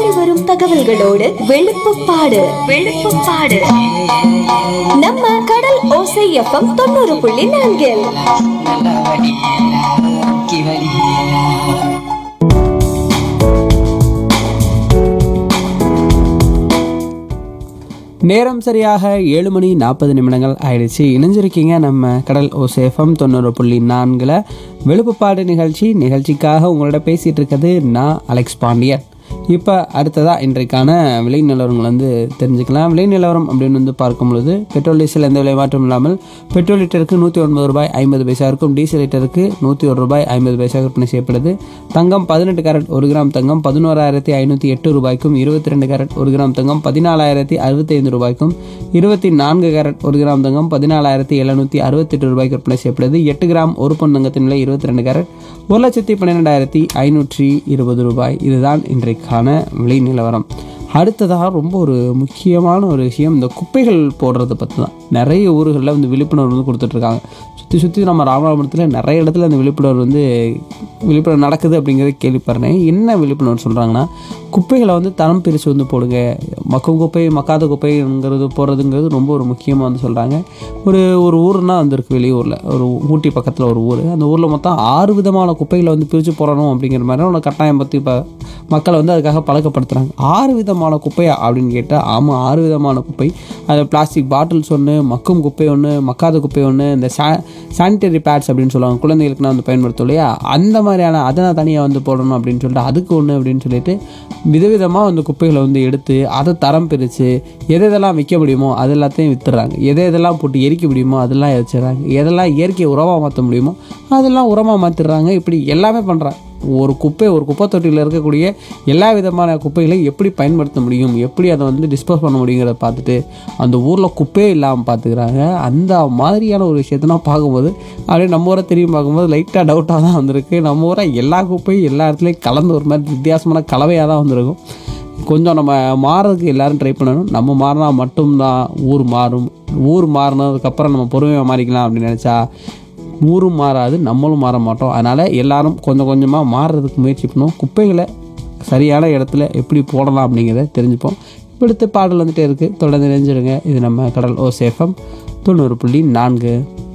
அள்ளி வரும் தகவல்களோடு வெளுப்புப்பாடு வெளுப்புப்பாடு நம்ம கடல் ஓசை எஃப்எம் தொண்ணூறு புள்ளி நான்கில் நல்ல வடி கி வடி நேரம் சரியாக ஏழு மணி நாற்பது நிமிடங்கள் ஆயிடுச்சு இணைஞ்சிருக்கீங்க நம்ம கடல் ஓசேஃபம் தொண்ணூறு புள்ளி நான்கில் வெளுப்புப்பாடு நிகழ்ச்சி நிகழ்ச்சிக்காக உங்களோட பேசிகிட்டு இருக்கிறது நான் அலெக்ஸ் பாண்டியன் இப்போ அடுத்ததாக இன்றைக்கான விலை நிலவரங்கள் வந்து தெரிஞ்சுக்கலாம் விலை நிலவரம் அப்படின்னு வந்து பார்க்கும் பொழுது பெட்ரோல் டீசல் எந்த விலை மாற்றம் இல்லாமல் பெட்ரோல் லிட்டருக்கு நூற்றி ஒன்பது ரூபாய் ஐம்பது பைசா இருக்கும் டீசல் லிட்டருக்கு நூற்றி ஒரு ரூபாய் ஐம்பது பைசா விற்பனை செய்யப்படுது தங்கம் பதினெட்டு கேரட் ஒரு கிராம் தங்கம் பதினோராயிரத்தி ஐநூற்றி எட்டு ரூபாய்க்கும் இருபத்தி ரெண்டு கேரட் ஒரு கிராம் தங்கம் பதினாலாயிரத்தி அறுபத்தைந்து ரூபாய்க்கும் இருபத்தி நான்கு கேரட் ஒரு கிராம் தங்கம் பதினாலாயிரத்தி எழுநூற்றி அறுபத்தெட்டு ரூபாய்க்கு விற்பனை செய்யப்படுது எட்டு கிராம் ஒரு பொன் தங்கத்தின் விலை இருபத்தி ரெண்டு கேரட் ஒரு லட்சத்தி பன்னிரெண்டாயிரத்தி ஐநூற்றி இருபது ரூபாய் இதுதான் இன்றைக்கான விலை நிலவரம் அடுத்ததாக ரொம்ப ஒரு முக்கியமான ஒரு விஷயம் இந்த குப்பைகள் போடுறத பற்றி தான் நிறைய ஊர்களில் வந்து விழிப்புணர்வு வந்து கொடுத்துட்ருக்காங்க சுற்றி சுற்றி நம்ம ராமநாதபுரத்தில் நிறைய இடத்துல அந்த விழிப்புணர்வு வந்து விழிப்புணர்வு நடக்குது அப்படிங்கிறத கேள்விப்படுறேன் என்ன விழிப்புணர்வு சொல்கிறாங்கன்னா குப்பைகளை வந்து தரம் பிரித்து வந்து போடுங்க மக்கும் குப்பை மக்காத குப்பைங்கிறது போடுறதுங்கிறது ரொம்ப ஒரு முக்கியமாக வந்து சொல்கிறாங்க ஒரு ஒரு ஊர்னா வந்திருக்கு வெளியூரில் ஒரு ஊட்டி பக்கத்தில் ஒரு ஊர் அந்த ஊரில் மொத்தம் ஆறு விதமான குப்பைகளை வந்து பிரித்து போடணும் அப்படிங்கிற மாதிரி ஒரு கட்டாயம் பற்றி இப்போ மக்களை வந்து அதுக்காக பழக்கப்படுத்துகிறாங்க ஆறு விதமான குப்பையா அப்படின்னு கேட்டால் ஆமாம் ஆறு விதமான குப்பை அது பிளாஸ்டிக் பாட்டில்ஸ் ஒன்று மக்கும் குப்பை ஒன்று மக்காத குப்பை ஒன்று இந்த சா சானிட்டரி பேட்ஸ் அப்படின்னு சொல்லுவாங்க குழந்தைகளுக்குலாம் வந்து பயன்படுத்தும் இல்லையா அந்த மாதிரியான அதை தனியாக வந்து போடணும் அப்படின்னு சொல்லிட்டு அதுக்கு ஒன்று அப்படின்னு சொல்லிட்டு விதவிதமாக அந்த குப்பைகளை வந்து எடுத்து அதை தரம் பிரித்து எது எதெல்லாம் விற்க முடியுமோ அது எல்லாத்தையும் வித்துடுறாங்க எதை எதெல்லாம் போட்டு எரிக்க முடியுமோ அதெல்லாம் எரிச்சிடுறாங்க எதெல்லாம் இயற்கை உரமாக மாற்ற முடியுமோ அதெல்லாம் உரமாக மாற்றிடுறாங்க இப்படி எல்லாமே பண்ணுறாங்க ஒரு குப்பை ஒரு குப்பை தொட்டியில் இருக்கக்கூடிய எல்லா விதமான குப்பைகளை எப்படி பயன்படுத்த முடியும் எப்படி அதை வந்து டிஸ்போஸ் பண்ண முடியுங்கிறத பார்த்துட்டு அந்த ஊரில் குப்பையே இல்லாமல் பார்த்துக்கிறாங்க அந்த மாதிரியான ஒரு விஷயத்த நான் பார்க்கும்போது அப்படியே நம்ம ஊரை திரும்பி பார்க்கும்போது லைட்டாக டவுட்டாக தான் வந்திருக்கு நம்ம ஊரை எல்லா குப்பையும் எல்லா இடத்துலையும் கலந்து ஒரு மாதிரி வித்தியாசமான கலவையாக தான் வந்திருக்கும் கொஞ்சம் நம்ம மாறதுக்கு எல்லாரும் ட்ரை பண்ணணும் நம்ம மாறினா மட்டும்தான் ஊர் மாறும் ஊர் மாறினதுக்கப்புறம் நம்ம பொறுமையாக மாறிக்கலாம் அப்படின்னு நினச்சா ஊரும் மாறாது நம்மளும் மாற மாட்டோம் அதனால் எல்லாரும் கொஞ்சம் கொஞ்சமாக மாறுறதுக்கு முயற்சி பண்ணுவோம் குப்பைகளை சரியான இடத்துல எப்படி போடலாம் அப்படிங்கிறத தெரிஞ்சுப்போம் அடுத்த பாடல் வந்துட்டே இருக்குது தொடர்ந்து நினைஞ்சிருங்க இது நம்ம கடல் ஓ சேஃபம் தொண்ணூறு புள்ளி நான்கு